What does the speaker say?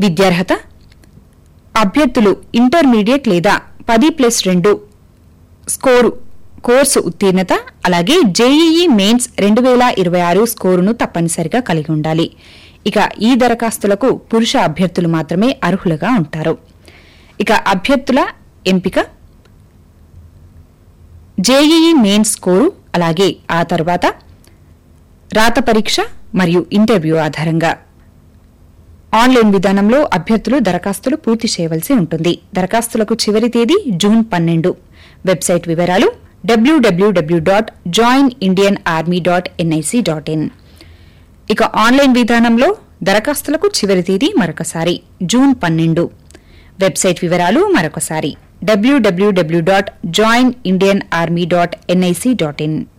విద్యార్హత అభ్యర్థులు ఇంటర్మీడియట్ లేదా పది ప్లస్ రెండు స్కోరు కోర్సు ఉత్తీర్ణత అలాగే జేఈఈ మెయిన్స్ రెండు వేల ఇరవై ఆరు స్కోరును తప్పనిసరిగా కలిగి ఉండాలి ఇక ఈ దరఖాస్తులకు పురుష అభ్యర్థులు మాత్రమే అర్హులుగా ఉంటారు ఇక అభ్యర్థుల ఎంపిక జేఈఈ మెయిన్స్ స్కోరు అలాగే ఆ తర్వాత రాత పరీక్ష మరియు ఇంటర్వ్యూ ఆధారంగా ఆన్లైన్ విధానంలో అభ్యర్థులు దరఖాస్తులు పూర్తి చేయవలసి ఉంటుంది దరఖాస్తులకు చివరి తేదీ జూన్ పన్నెండు వెబ్సైట్ వివరాలు W W W dot join Indian army dot N I C dot in ఇక ఆన్లైన్ విధానంలో దరఖాస్తులకు చివరి తేదీ మరొకసారి జూన్ పన్నెండు వెబ్సైట్ వివరాలు మరొకసారి W W W dot join Indian army dot N I C dot in